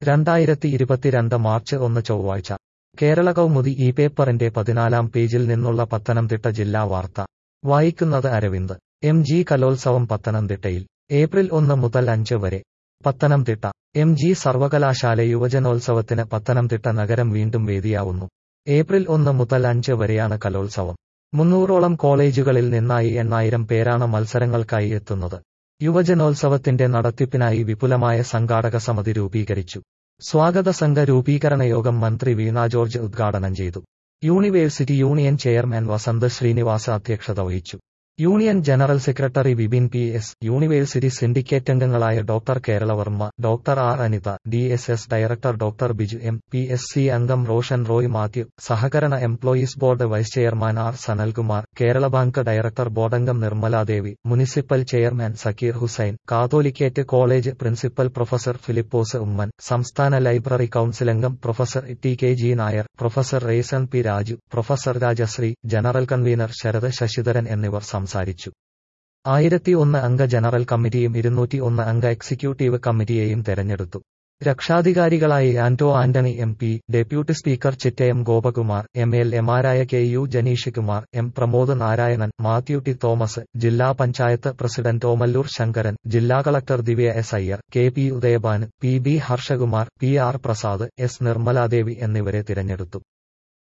രണ്ടായിരത്തി ഇരുപത്തിരണ്ട് മാർച്ച് ഒന്ന് ചൊവ്വാഴ്ച കേരള കൗമുദി ഈ പേപ്പറിന്റെ പതിനാലാം പേജിൽ നിന്നുള്ള പത്തനംതിട്ട ജില്ലാ വാർത്ത വായിക്കുന്നത് അരവിന്ദ് എം ജി കലോത്സവം പത്തനംതിട്ടയിൽ ഏപ്രിൽ ഒന്ന് മുതൽ അഞ്ച് വരെ പത്തനംതിട്ട എം ജി സർവകലാശാല യുവജനോത്സവത്തിന് പത്തനംതിട്ട നഗരം വീണ്ടും വേദിയാവുന്നു ഏപ്രിൽ ഒന്ന് മുതൽ അഞ്ച് വരെയാണ് കലോത്സവം മുന്നൂറോളം കോളേജുകളിൽ നിന്നായി എണ്ണായിരം പേരാണ് മത്സരങ്ങൾക്കായി എത്തുന്നത് യുവജനോത്സവത്തിന്റെ നടത്തിപ്പിനായി വിപുലമായ സംഘാടക സമിതി രൂപീകരിച്ചു സ്വാഗത സംഘ രൂപീകരണ യോഗം മന്ത്രി വീണ ജോർജ് ഉദ്ഘാടനം ചെയ്തു university union chairman Vasanth Srinivasa അധ്യക്ഷത വഹിച്ചു union general secretary Vipin P S university syndicate അംഗങ്ങളായ doctor Keralavarma doctor R Anitha D S S director doctor Biju M P S C അംഗം റോഷൻ റോയ് മാത്യു സഹകരണ employees board vice chairman R Sanalkumar Kerala bank director ബോർഡംഗം Nirmaladevi municipal chairman Zakir Hussain Catholicate college principal professor Philipose Oommen സംസ്ഥാന library council അംഗം professor T K G Nair professor റേസൺ P Raju professor Rajasree general convener Sarath Sasidharan എന്നിവർ സംസാരിച്ചു ആയിരത്തി ഒന്ന് അംഗ ജനറൽ കമ്മിറ്റിയും ഇരുന്നൂറ്റി ഒന്ന് അംഗ എക്സിക്യൂട്ടീവ് കമ്മിറ്റിയെയും തെരഞ്ഞെടുത്തു രക്ഷാധികാരികളായി Anto Antony M P deputy speaker Chittayam Gopakumar M L എമാരായ K U Janeesh Kumar M Pramod Narayanan Mathew T Thomas ജില്ലാ പഞ്ചായത്ത് പ്രസിഡന്റ് ഓമല്ലൂർ ശങ്കരൻ ജില്ലാ collector Divya S Iyer K P Udayabhan P B Harshakumar P R Prasad S Nirmaladevi എന്നിവരെ തിരഞ്ഞെടുത്തു